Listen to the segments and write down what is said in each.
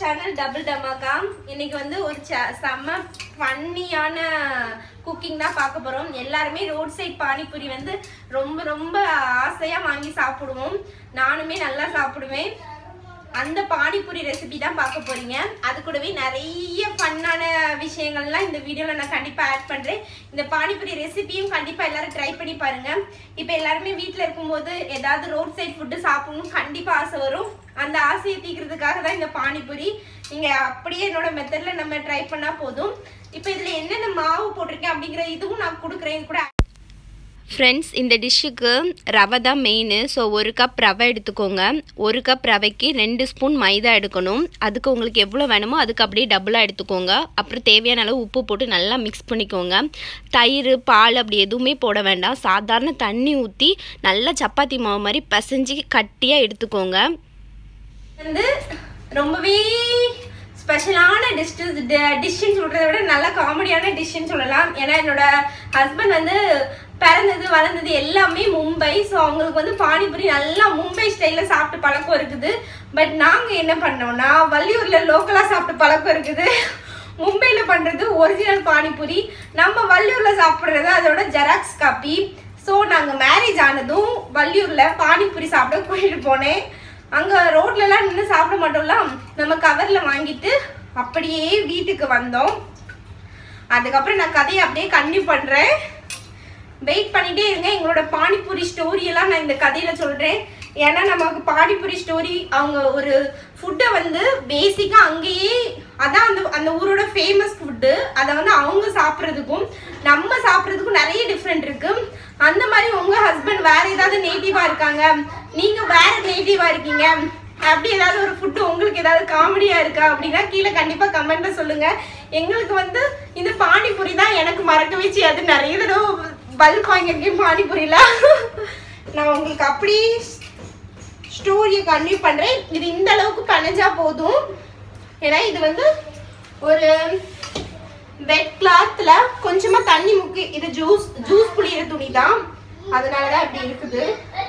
Channel double dhamaka இன்னைக்கு வந்து ஒரு ச- செம்ம ஃபன்னியான குக்கிங் தான் பார்க்க போறோம் எல்லாருமே ரோட் சைட் பானிபூரி வந்து ரொம்ப ரொம்ப ஆசையா வாங்கி சாப்பிடுவோம் நானுமே நல்லா சாப்பிடுவேன் அந்த பானிபூரி ரெசிபி தான் பார்க்க போறீங்க அது கூடவே நிறைய ஃபன்னான விஷயங்கள்லாம் இந்த வீடியோல நான் கண்டிப்பா ஆட் பண்றேன் இந்த பானிபூரி ரெசிபியும் கண்டிப்பா எல்லாரும் ட்ரை பண்ணி பாருங்க இப்போ எல்லாருமே வீட்ல இருக்கும்போது ஏதாவது ரோட் சைட் ஃபுட்டு சாப்பிடணும் கண்டிப்பா ஆசை வரும் அந்த ஆசையை தீக்கிறதுக்காக தான் இந்த பானிபூரி நீங்க அப்படியே என்னோட மெத்தட்ல நம்ம ட்ரை பண்ணா போதும் இப்போ இதுல என்னென்ன மாவு போட்டிருக்கேன் அப்படிங்கிற இதுவும் நான் கொடுக்குறேன் இது கூட ஃப்ரெண்ட்ஸ் இந்த டிஷ்ஷுக்கு ரவை தான் மெயின் ஸோ ஒரு கப் ரவை எடுத்துக்கோங்க ஒரு கப் ரவைக்கு ரெண்டு ஸ்பூன் மைதா எடுக்கணும் அதுக்கு உங்களுக்கு எவ்வளோ வேணுமோ அதுக்கு அப்படியே டபுளாக எடுத்துக்கோங்க அப்புறம் தேவையான அளவு உப்பு போட்டு நல்லா மிக்ஸ் பண்ணிக்கோங்க தயிர் பால் அப்படி எதுவுமே போட வேண்டாம் சாதாரண தண்ணி ஊற்றி நல்லா சப்பாத்தி மாவு மாதிரி பிசைஞ்சு கட்டியாக எடுத்துக்கோங்க வந்து ரொம்பவே ஸ்பெஷலான டிஷ் டிஷ்ஷுன்னு சொல்றதை விட நல்ல காமெடியான டிஷ்ஷுன்னு சொல்லலாம் ஏன்னா என்னோட ஹஸ்பண்ட் வந்து பிறந்தது வளர்ந்தது எல்லாமே மும்பை ஸோ அவங்களுக்கு வந்து பானிபூரி நல்லா மும்பை ஸ்டைலில் சாப்பிட்டு பழக்கம் இருக்குது பட் நாங்கள் என்ன பண்ணோம்னா வள்ளியூரில் லோக்கலாக சாப்பிட்டு பழக்கம் இருக்குது மும்பையில் பண்ணுறது ஒரிஜினல் பானிபூரி நம்ம வள்ளியூரில் சாப்பிட்றது அதோட ஜெராக்ஸ் காப்பி ஸோ நாங்கள் மேரேஜ் ஆனதும் வள்ளியூரில் பானிபூரி சாப்பிட கூட்டிகிட்டு போனேன் அங்கே ரோட்லலாம் நின்று சாப்பிட மாட்டோம்ல நம்ம கவரில் வாங்கிட்டு அப்படியே வீட்டுக்கு வந்தோம் அதுக்கப்புறம் நான் கதையை அப்படியே கன்டினியூ பண்ணுறேன் வெயிட் பண்ணிட்டே இருங்க எங்களோட பானிபூரி ஸ்டோரி எல்லாம் நான் இந்த கதையில சொல்றேன் ஏன்னா நமக்கு பானிபூரி ஸ்டோரி அவங்க ஒரு ஃபுட்டை வந்து பேசிக்காக அங்கேயே அதான் அந்த அந்த ஊரோட ஃபேமஸ் ஃபுட்டு அதை வந்து அவங்க சாப்பிட்றதுக்கும் நம்ம சாப்பிட்றதுக்கும் நிறைய டிஃப்ரெண்ட் இருக்கு அந்த மாதிரி உங்க ஹஸ்பண்ட் வேற ஏதாவது நேட்டிவா இருக்காங்க நீங்க வேற நேட்டிவா இருக்கீங்க அப்படி ஏதாவது ஒரு ஃபுட்டு உங்களுக்கு ஏதாவது காமெடியா இருக்கா அப்படின்னா கீழே கண்டிப்பா கமெண்ட்ல சொல்லுங்க எங்களுக்கு வந்து இந்த பானிபூரி தான் எனக்கு மறக்க வச்சு அது நிறைய தடவை பல்க் வாங்கியிருக்கேன் பானிபூரியில நான் உங்களுக்கு அப்படி ஸ்டோரியை கன்டினியூ பண்றேன் இது இந்த அளவுக்கு பனைஞ்சா போதும் ஏன்னா இது வந்து ஒரு வெட் கிளாத்ல கொஞ்சமா தண்ணி முக்கி இது ஜூஸ் ஜூஸ் புளியிற துணி தான் அதனாலதான் இப்படி இருக்குது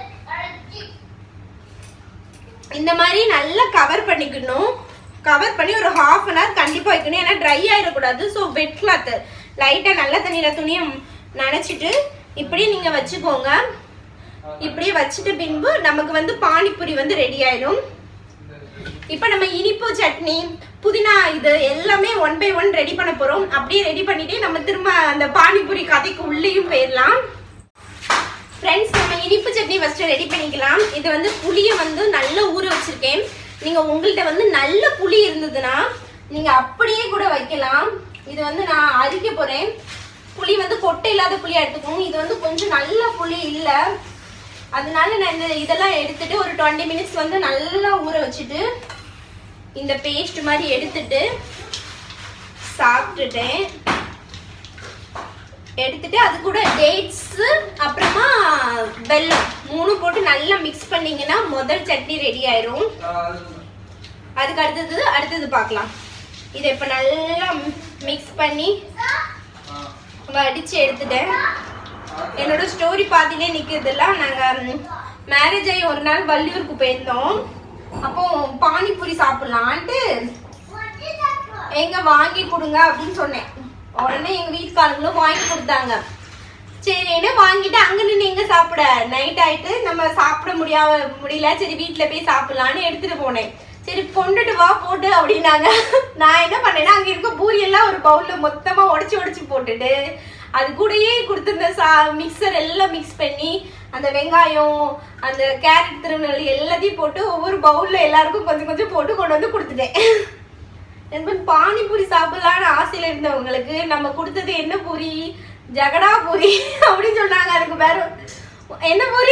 இந்த மாதிரி நல்லா கவர் பண்ணிக்கணும் கவர் பண்ணி ஒரு ஹாஃப் அன் ஹவர் கண்டிப்பா வைக்கணும் ஏன்னா ட்ரை ஆயிடக்கூடாது ஸோ வெட் கிளாத் லைட்டா நல்ல தண்ணியில துணியை நனைச்சிட்டு இப்படி நீங்க வச்சுக்கோங்க இப்படியே வச்சுட்டு பின்பு நமக்கு வந்து பானிபூரி வந்து ரெடி ஆயிடும் இப்போ நம்ம இனிப்பு சட்னி புதினா இது எல்லாமே ஒன் பை ஒன் ரெடி பண்ண போறோம் அப்படியே ரெடி பண்ணிட்டு நம்ம திரும்ப அந்த பானிபூரி கதைக்கு உள்ளேயும் போயிடலாம் ஃப்ரெண்ட்ஸ் நம்ம இனிப்பு சட்னி ஃபர்ஸ்ட் ரெடி பண்ணிக்கலாம் இது வந்து புளியை வந்து நல்லா ஊற வச்சிருக்கேன் நீங்க உங்கள்கிட்ட வந்து நல்ல புளி இருந்ததுன்னா நீங்க அப்படியே கூட வைக்கலாம் இது வந்து நான் அரிக்க போறேன் புளி வந்து கொட்டை இல்லாத புளியா எடுத்துக்கோங்க இது வந்து கொஞ்சம் நல்ல புளி இல்லை அதனால நான் இந்த இதெல்லாம் எடுத்துட்டு ஒரு டுவெண்ட்டி மினிட்ஸ் வந்து நல்லா ஊற வச்சுட்டு இந்த பேஸ்ட் மாதிரி எடுத்துட்டு சாப்பிட்டுட்டேன் எடுத்துட்டு அது கூட டேட்ஸ் அப்புறமா வெல்லம் மூணு போட்டு நல்லா மிக்ஸ் பண்ணீங்கன்னா முதல் சட்னி ரெடி ஆயிரும் அதுக்கு அடுத்தது அடுத்தது பார்க்கலாம் இதை இப்போ நல்லா மிக்ஸ் பண்ணி வடிச்சு எடுத்துட்டேன் என்னோட ஸ்டோரி பாதிலே நிற்கிறதெல்லாம் நாங்கள் மேரேஜ் ஆகி ஒரு நாள் வள்ளியூருக்கு போயிருந்தோம் அப்போ பானிபூரி சாப்பிட்லான்ட்டு எங்க வாங்கி கொடுங்க அப்படின்னு சொன்னேன் உடனே எங்க வீட்டுக்காரங்களும் வாங்கி கொடுத்தாங்க சரின்னு வாங்கிட்டு அங்க நின்று எங்க சாப்பிட நைட் ஆயிட்டு நம்ம சாப்பிட முடியாம முடியல சரி வீட்ல போய் சாப்பிடலான்னு எடுத்துட்டு போனேன் சரி கொண்டுட்டு வா போட்டு அப்படின்னாங்க நான் என்ன பண்ணேன்னா அங்க இருக்க பூரி எல்லாம் ஒரு பவுல்ல மொத்தமா உடைச்சு உடைச்சு போட்டுட்டு அது கூடயே கொடுத்துருந்த சா மிக்சர் எல்லாம் மிக்ஸ் பண்ணி அந்த வெங்காயம் அந்த கேரட் திருநெல் எல்லாத்தையும் போட்டு ஒவ்வொரு பவுல்ல எல்லாருக்கும் கொஞ்சம் கொஞ்சம் போட்டு கொண்டு வந்து கொடுத்துட்டேன் நண்பன் பானிபூரி சாப்பிடலான்னு ஆசையில இருந்தவங்களுக்கு நம்ம கொடுத்தது என்ன பூரி ஜகடா பூரி அப்படின்னு சொன்னாங்க அதுக்கு வேற என்ன பூரி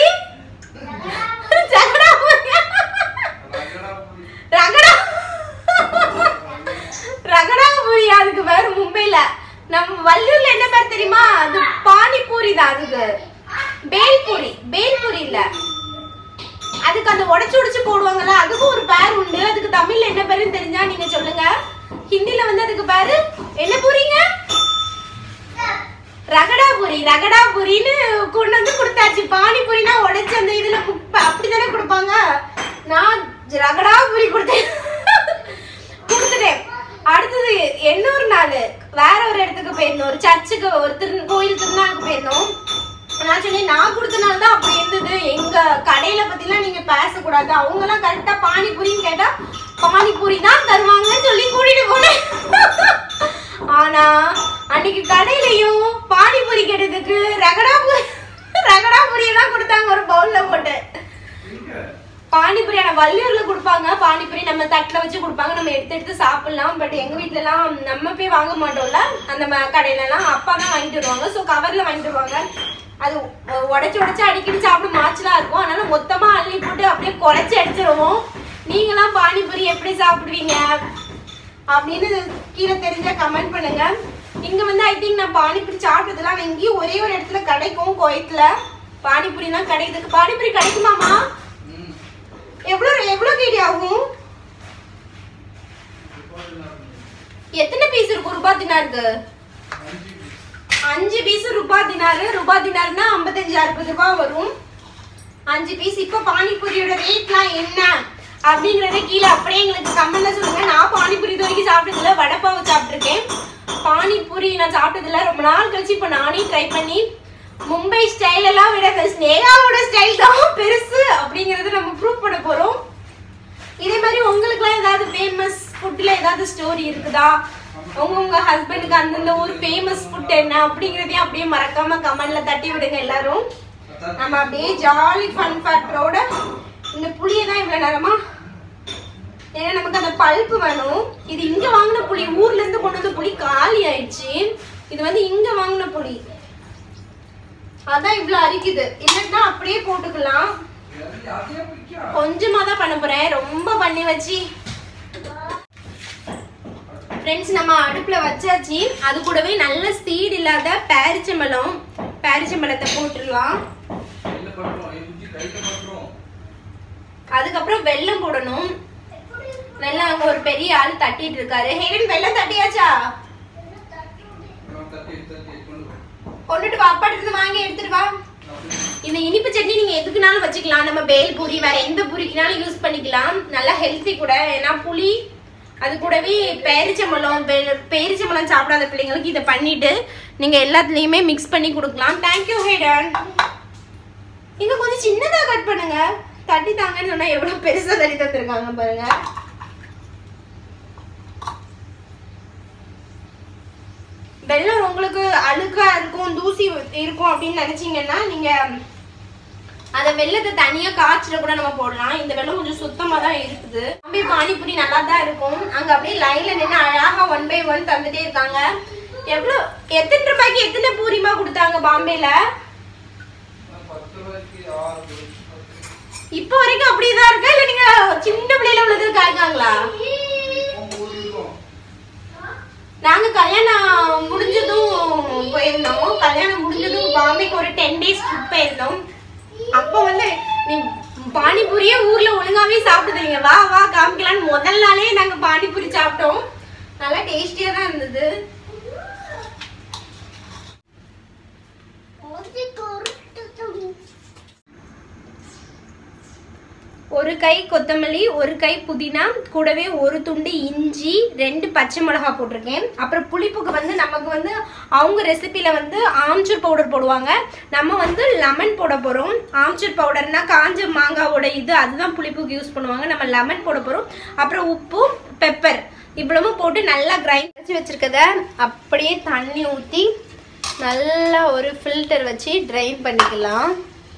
ஜகடா பூரி ரகடா ரகடா பூரி அதுக்கு வேற மும்பைல நம்ம வள்ளூர்ல என்ன பேர் தெரியுமா அது பானிபூரி தான் அதுக்கு பேல்பூரி பேல்பூரி இல்ல அதுக்கு அந்த உடைச்சு உடைச்சு போடுவாங்கல்ல அதுக்கும் ஒரு பேர் உண்டு அதுக்கு தமிழ்ல என்ன பேருன்னு தெரிஞ்சா நீங்க சொல்லுங்க ஹிந்தில வந்து அதுக்கு பேரு என்ன பூரிங்க ரகடா பூரி ரகடா பூரின்னு கொண்டு வந்து கொடுத்தாச்சு பானிபூரினா உடைச்சு அந்த இதுல முப்ப- அப்படிதானே கொடுப்பாங்க நான் ரகடா பூரி கொடுத்தேன் வேற ஒரு இடத்துக்கு போயிருந்தோம் ஒரு சர்ச்சுக்கு ஒரு திரு கோயில் திருநாளுக்கு போயிருந்தோம் நான் சொன்னேன் நான் கொடுத்தனால தான் அப்படி இருந்தது எங்க கடையில பத்திலாம் நீங்க பேசக்கூடாது அவங்க எல்லாம் கரெக்டா பானிபூரின்னு கேட்டா பானிபூரி தான் தருவாங்கன்னு சொல்லி கூட்டிட்டு போனேன் ஆனா அன்னைக்கு கடையிலயும் பானிபூரி கேட்டதுக்கு ரகடா பூ- ரகடா பூரியெல்லாம் கொடுத்தாங்க ஒரு பவுல்ல போட்டு பானிபூரி ஆனா வள்ளியூர்ல கொடுப்பாங்க பானிபூரி நம்ம தட்டுல வச்சு கொடுப்பாங்க நம்ம எடுத்து எடுத்து சாப்பிடலாம் பட் எங்க வீட்ல எல்லாம் நம்ம போய் வாங்க மாட்டோம்ல அந்த ம- கடையில எல்லாம் அப்பா தான் வாங்கிட்டு வருவாங்க சோ கவர்ல வாங்கிட்டு வருவாங்க அது உ- உடைச்சு உடைச்சு அடிக்கடி சாப்பிட மாச்சலா இருக்கும் அதனால மொத்தமா அள்ளி போட்டு அப்படியே குறைச்சு அடிச்சிருவோம் நீங்களாம் பானிபூரி எப்படி சாப்பிடுவீங்க அப்படின்னு கீழே தெரிஞ்சா கமெண்ட் பண்ணுங்க இங்க வந்து ஐ திங்க் நான் பானிபூரி சாப்பிட்டதுலாம் ஆனா இங்கேயும் ஒரே ஒரு இடத்துல கிடைக்கும் கோயத்துல பானிபூரிலாம் கிடைக்குது பானிபூரி கிடைக்குமாமா எவ்வளவு எவ்வளவு கேடி ஆகும் எத்தனை பீஸ் இருக்கு ரூபாய் தினாருக்கு அஞ்சு பீஸ் ரூபாய் தினாரு ரூபாய் தினாருன்னா ஐம்பத்தஞ்சு அறுபது ரூபாய் வரும் அஞ்சு பீஸ் இப்போ பானிபூரியோட ரேட்லாம் என்ன அப்படிங்கறத கீழே அப்படியே எங்களுக்கு கமெண்ட்ல சொல்லுங்க நான் பானிபூரி இது வரைக்கும் சாப்பிட்டதில்ல வடைப்பாவை சாப்பிட்டிருக்கேன் பானிபூரி நான் சாப்பிட்டதில்ல ரொம்ப நாள் கழிச்சு இப்போ நானே ட்ரை பண்ணி மும்பை ஸ்டைல் எல்லாம் விட இந்த ஸ்னேகாவோட ஸ்டைல் தான் பெருசு அப்படிங்கறத நம்ம ப்ரூவ் பண்ண போறோம் இதே மாதிரி உங்களுக்குலாம் ஏதாவது ஃபேமஸ் ஃபுட்ல ஏதாவது ஸ்டோரி இருக்குதா உங்க உங்க ஹஸ்பண்டுக்கு அந்தந்த ஒரு ஃபேமஸ் ஃபுட் என்ன அப்படிங்கறதையும் அப்படியே மறக்காம கமெண்ட்ல தட்டி விடுங்க எல்லாரும் நம்ம அப்படியே ஜாலி ஃபன் ஃபேக்டரோட இந்த புளியை தான் இவ்வளவு நேரமா ஏன்னா நமக்கு அந்த பல்ப்பு வேணும் இது இங்க வாங்கின புளி ஊர்ல இருந்து கொண்டு வந்த புளி காலி ஆயிடுச்சு இது வந்து இங்க வாங்கின புளி அதான் இவ்வளவு அரிக்குது இல்லைன்னா அப்படியே போட்டுக்கலாம் கொஞ்சமா தான் பண்ண போறேன் ரொம்ப பண்ணி வச்சு ஃப்ரெண்ட்ஸ் நம்ம அடுப்புல வச்சாச்சு அது கூடவே நல்ல ஸ்பீட் இல்லாத பேரிச்சம்பழம் பேரிச்சம்பழத்தை போட்டுடலாம் அதுக்கப்புறம் வெல்லம் போடணும் வெல்லம் அங்க ஒரு பெரிய ஆள் தட்டிட்டு இருக்காரு ஹேரன் வெல்லம் தட்டியாச்சா கொண்டுட்டு வா அப்பாட்ட இருந்து வாங்கி எடுத்துட்டு வா இந்த இனிப்பு சட்னி நீங்க எதுக்குனாலும் வச்சுக்கலாம் நம்ம பேல் பூரி வேற எந்த பூரிக்குனாலும் யூஸ் பண்ணிக்கலாம் நல்லா ஹெல்த்தி கூட ஏன்னா புளி அது கூடவே பேரிச்சம்பழம் வெ- பேரிச்சம்பழம் சாப்பிடாத பிள்ளைங்களுக்கு இதை பண்ணிட்டு நீங்க எல்லாத்துலயுமே மிக்ஸ் பண்ணி கொடுக்கலாம் தேங்க்யூ ஹேடன் இங்க கொஞ்சம் சின்னதா கட் பண்ணுங்க தட்டி தாங்கன்னு சொன்னா எவ்வளவு பெருசா தட்டி தந்துருக்காங்க பாருங்க வெள்ளம் உங்களுக்கு அழுக்கா இருக்கும் தூசி இருக்கும் அப்படின்னு நினைச்சீங்கன்னா நீங்க அந்த வெள்ளத்தை தனியா காய்ச்சில கூட நம்ம போடலாம் இந்த வெள்ளம் கொஞ்சம் சுத்தமா தான் இருக்குது பாம்பே பானிபூரி நல்லா தான் இருக்கும் அங்க அப்படியே லைன்ல நின்று அழகா ஒன் பை ஒன் தந்துட்டே இருக்காங்க எவ்வளவு எத்தனை ரூபாய்க்கு எத்தனை பூரிமா கொடுத்தாங்க பாம்பேல இப்ப வரைக்கும் அப்படியேதான் இருக்கா இல்ல நீங்க சின்ன பிள்ளையில உள்ளது காய்க்காங்களா நாங்க கல்யாணம் முடிஞ்சதும் போயிருந்தோம் கல்யாணம் முடிஞ்சதும் பாம்பேக்கு ஒரு டென் டேஸ் ட்ரிப் போயிருந்தோம் அப்போ வந்து நீ பானிபூரியே ஊர்ல ஒழுங்காவே சாப்பிடுறீங்க வா வா காமிக்கலான்னு முதல் நாளே நாங்க பானிபூரி சாப்பிட்டோம் நல்லா டேஸ்டியா தான் இருந்தது ஒரு கை கொத்தமல்லி ஒரு கை புதினா கூடவே ஒரு துண்டு இஞ்சி ரெண்டு பச்சை மிளகா போட்டிருக்கேன் அப்புறம் புளிப்புக்கு வந்து நமக்கு வந்து அவங்க ரெசிபியில் வந்து ஆம்ச்சூர் பவுடர் போடுவாங்க நம்ம வந்து லெமன் போட போகிறோம் ஆம்ச்சூர் பவுடர்னா காஞ்ச மாங்காவோட இது அதுதான் புளிப்புக்கு யூஸ் பண்ணுவாங்க நம்ம லெமன் போட போகிறோம் அப்புறம் உப்பு பெப்பர் இவ்வளவும் போட்டு நல்லா கிரைண்ட் வச்சு வச்சிருக்கத அப்படியே தண்ணி ஊற்றி நல்லா ஒரு ஃபில்டர் வச்சு ட்ரைன் பண்ணிக்கலாம்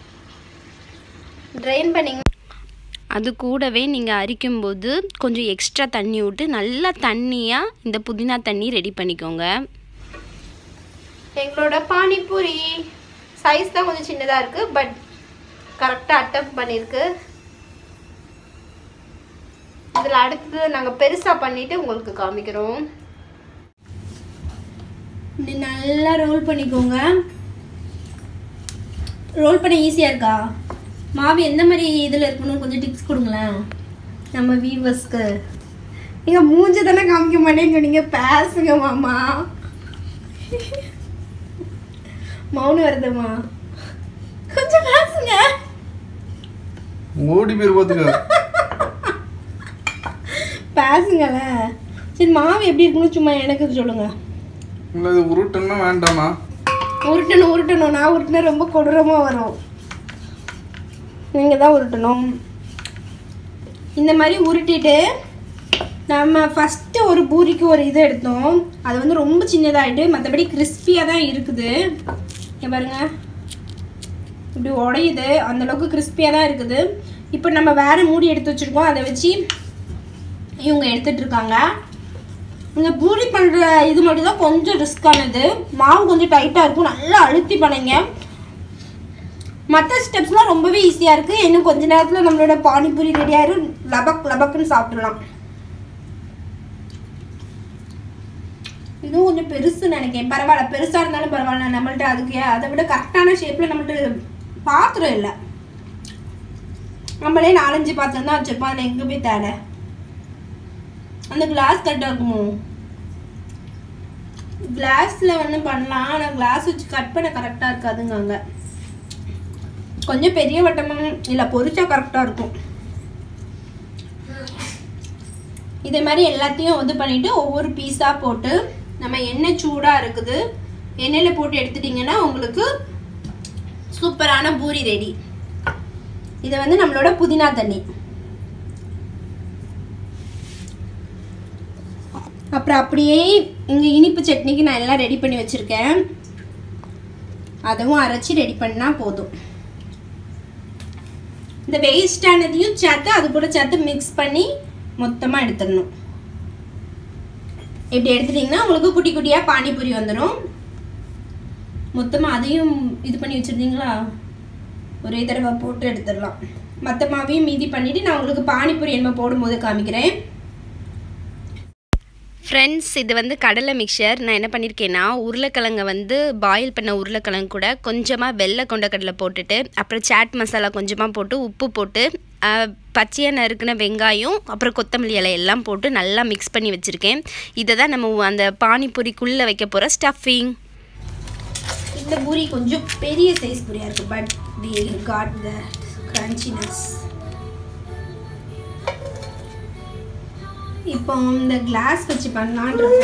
ட்ரைன் பண்ணிங்க அது கூடவே நீங்கள் அரிக்கும்போது கொஞ்சம் எக்ஸ்ட்ரா தண்ணி விட்டு நல்லா தண்ணியாக இந்த புதினா தண்ணி ரெடி பண்ணிக்கோங்க எங்களோட பானிபூரி சைஸ் தான் கொஞ்சம் சின்னதாக இருக்கு பட் கரெக்டாக அட்டம் பண்ணியிருக்கு இதில் அடுத்தது நாங்கள் பெருசாக பண்ணிட்டு உங்களுக்கு காமிக்கிறோம் இப்படி நல்லா ரோல் பண்ணிக்கோங்க ரோல் பண்ண ஈஸியாக இருக்கா மாவு எந்த மாதிரி இதில் இருக்கணும் கொஞ்சம் டிப்ஸ் கொடுங்களேன் நம்ம வீவர்ஸ்க்கு நீங்கள் மூஞ்ச தானே காமிக்க மாட்டேன்னு சொன்னீங்க பேசுங்க மாமா மௌனம் வருதுமா கொஞ்சம் பேசுங்க ஓடி பேர் பார்த்துக்க பேசுங்களேன் சரி மாவு எப்படி இருக்குன்னு சும்மா எனக்கு சொல்லுங்க இல்லை இது உருட்டுன்னா வேண்டாமா உருட்டணும் உருட்டணும் நான் உருட்டினா ரொம்ப கொடூரமாக வரும் நீங்கள் தான் உருட்டணும் இந்த மாதிரி உருட்டிட்டு நம்ம ஃபஸ்ட்டு ஒரு பூரிக்கு ஒரு இது எடுத்தோம் அது வந்து ரொம்ப சின்னதாகிட்டு மற்றபடி கிறிஸ்பியாக தான் இருக்குது இங்க பாருங்க இப்படி உடையுது அந்த அளவுக்கு கிறிஸ்பியாக தான் இருக்குது இப்போ நம்ம வேறு மூடி எடுத்து வச்சுருக்கோம் அதை வச்சு இவங்க எடுத்துட்டு இருக்காங்க இந்த பூரி பண்ணுற இது மட்டும் தான் கொஞ்சம் ரிஸ்கானது மாவு கொஞ்சம் டைட்டாக இருக்கும் நல்லா அழுத்தி பண்ணுங்க மற்ற ஸ்டெப்ஸ்லாம் ரொம்பவே ஈஸியாக இருக்குது இன்னும் கொஞ்ச நேரத்தில் நம்மளோட பானிபூரி ரெடி ஆயிரும் லபக் லபக்குன்னு சாப்பிடலாம் இதுவும் கொஞ்சம் பெருசு நினைக்கிறேன் பரவாயில்ல பெருசாக இருந்தாலும் பரவாயில்ல நம்மள்ட்ட அதுக்கு அதை விட கரெக்டான ஷேப்பில் நம்மள்ட்ட பாத்திரம் இல்லை நம்மளே நாலஞ்சு பாத்திரம் தான் வச்சுருப்போம் அதில் எங்கே போய் தேட அந்த கிளாஸ் கரெக்டாக இருக்குமோ கிளாஸில் வந்து பண்ணலாம் ஆனால் கிளாஸ் வச்சு கட் பண்ண கரெக்டாக இருக்காதுங்க அங்கே கொஞ்சம் பெரிய வட்டமாக இல்லை பொரிச்சா கரெக்டாக இருக்கும் இதே மாதிரி எல்லாத்தையும் இது பண்ணிவிட்டு ஒவ்வொரு பீஸாக போட்டு நம்ம எண்ணெய் சூடாக இருக்குது எண்ணெயில் போட்டு எடுத்துட்டிங்கன்னா உங்களுக்கு சூப்பரான பூரி ரெடி இது வந்து நம்மளோட புதினா தண்ணி அப்புறம் அப்படியே இங்கே இனிப்பு சட்னிக்கு நான் எல்லாம் ரெடி பண்ணி வச்சுருக்கேன் அதுவும் அரைச்சி ரெடி பண்ணால் போதும் இந்த வேஸ்டானதையும் சேர்த்து அது கூட சேர்த்து மிக்ஸ் பண்ணி மொத்தமாக எடுத்துடணும் இப்படி எடுத்துட்டிங்கன்னா உங்களுக்கு குட்டி குட்டியாக பானிபூரி வந்துடும் மொத்தமாக அதையும் இது பண்ணி வச்சுருந்தீங்களா ஒரே தடவை போட்டு எடுத்துடலாம் மற்ற மாவையும் மீதி பண்ணிவிட்டு நான் உங்களுக்கு பானிபூரி என்ன போடும்போது காமிக்கிறேன் ஃப்ரெண்ட்ஸ் இது வந்து கடலை மிக்சர் நான் என்ன பண்ணியிருக்கேன்னா உருளைக்கிழங்க வந்து பாயில் பண்ண உருளைக்கிழங்கு கூட கொஞ்சமாக வெள்ளை கொண்டக்கடலை போட்டுட்டு அப்புறம் சாட் மசாலா கொஞ்சமாக போட்டு உப்பு போட்டு ஆஹ், பச்சையாக நறுக்கின வெங்காயம் அப்புறம் கொத்தமல்லி இலை எல்லாம் போட்டு நல்லா மிக்ஸ் பண்ணி வச்சுருக்கேன் இதை தான் நம்ம அந்த பானிபூரிக்குள்ளே வைக்க போகிற ஸ்டஃபிங் இந்த பூரி கொஞ்சம் பெரிய சைஸ் பூரியா இருக்கு but we got the crunchiness இப்போ இந்த கிளாஸ் வச்சு பண்ணலான்றது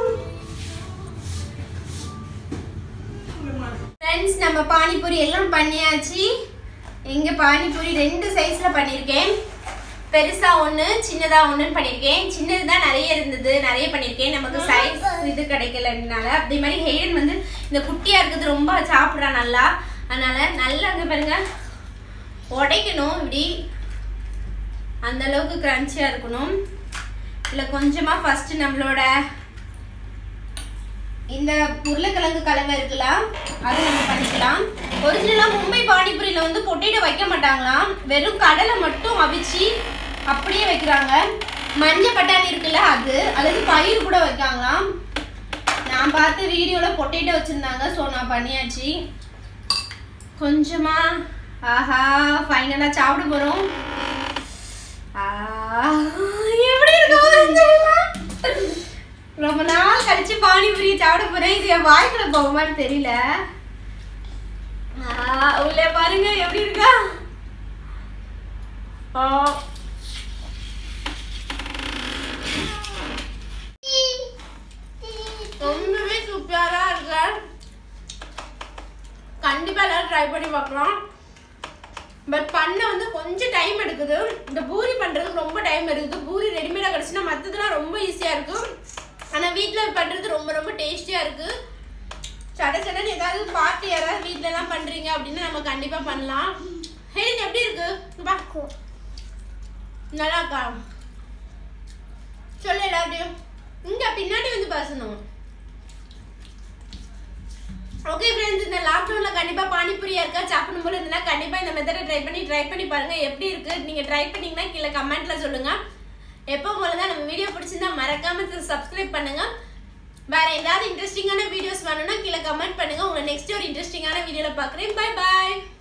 ஃப்ரெண்ட்ஸ் நம்ம பானிபூரி எல்லாம் பண்ணியாச்சு எங்க பானிபூரி ரெண்டு சைஸ்ல பண்ணியிருக்கேன் பெருசா ஒன்று சின்னதா ஒன்றுன்னு பண்ணியிருக்கேன் சின்னது தான் நிறைய இருந்தது நிறைய பண்ணியிருக்கேன் நமக்கு சைஸ் இது கிடைக்கலனால அதே மாதிரி ஹெயன் வந்து இந்த குட்டியா இருக்கிறது ரொம்ப சாப்பிட்றான் நல்லா அதனால நல்லா அங்கே பாருங்க உடைக்கணும் இப்படி அந்த அளவுக்கு கிரன்ச்சியாக இருக்கணும் இதில் கொஞ்சமாக ஃபஸ்ட்டு நம்மளோட இந்த உருளைக்கிழங்கு கலவை இருக்குல்ல அது நம்ம பண்ணிக்கலாம் ஒரிஜினலாக மும்பை பானிபூரியில் வந்து பொட்டேட்டோ வைக்க மாட்டாங்களாம் வெறும் கடலை மட்டும் அவிச்சு அப்படியே வைக்கிறாங்க மஞ்சள் பட்டாணி இருக்குல்ல அது அல்லது பயிர் கூட வைக்காங்களாம் நான் பார்த்த வீடியோவில் பொட்டேட்டோ வச்சுருந்தாங்க ஸோ நான் பண்ணியாச்சு கொஞ்சமா ஆஹா ஃபைனலாக சாப்பிட போகிறோம் எப்படி இருக்கும் தெரியல ரொம்ப நாள் கழிச்சு பானிபூரி சாப்பிட போறேன் இது என் வாய்க்குள்ள போகுமான்னு தெரியல ஆ, உள்ளே பாருங்க எப்படி இருக்கா ஆ. ரொம்பவே சூப்பரா இருக்கு கண்டிப்பா எல்லாரும் ட்ரை பண்ணி பார்க்கலாம் பட் பண்ண வந்து கொஞ்சம் டைம் எடுக்குது இந்த பூரி பண்றதுக்கு ரொம்ப டைம் எடுக்குது பூரி ரெடிமேடா கிடைச்சுன்னா மற்றதுலாம் ரொம்ப ஈஸியா இருக்கும் ஆனா வீட்ல பண்றது ரொம்ப ரொம்ப டேஸ்டியா இருக்கு சட சடன்னு ஏதாவது பார்ட்டி யாராவது வீட்ல எல்லாம் பண்றீங்க அப்படின்னா நம்ம கண்டிப்பா பண்ணலாம் ஹேரின் எப்படி இருக்கு இங்க பா. நல்லா இருக்கா சொல்லு எல்லாத்தையும் இங்க பின்னாடி வந்து பேசணும் ஓகே ஃப்ரெண்ட்ஸ் இந்த லாக்டவுன்ல கண்டிப்பா பானிபூரி யாருக்கா சாப்பிடணும் போல இருந்தா கண்டிப்பா இந்த மெத்தடை ட்ரை பண்ணி ட்ரை பண்ணி பாருங்க எப்படி இருக்கு நீங்க ட்ரை பண்ணீங்கன்னா கீழே கமெண்ட்ல சொல்லுங்க எப்போ போல தான் நம்ம வீடியோ பிடிச்சிருந்தா மறக்காம சப்ஸ்கிரைப் பண்ணுங்க வேற ஏதாவது இன்ட்ரெஸ்டிங்கான வீடியோஸ் வேணும்னா கீழே கமெண்ட் பண்ணுங்க உங்களை நெக்ஸ்ட் ஒரு இன்ட்ரெஸ்டிங்கான வீடியோல பாக்குறேன் பை பாய்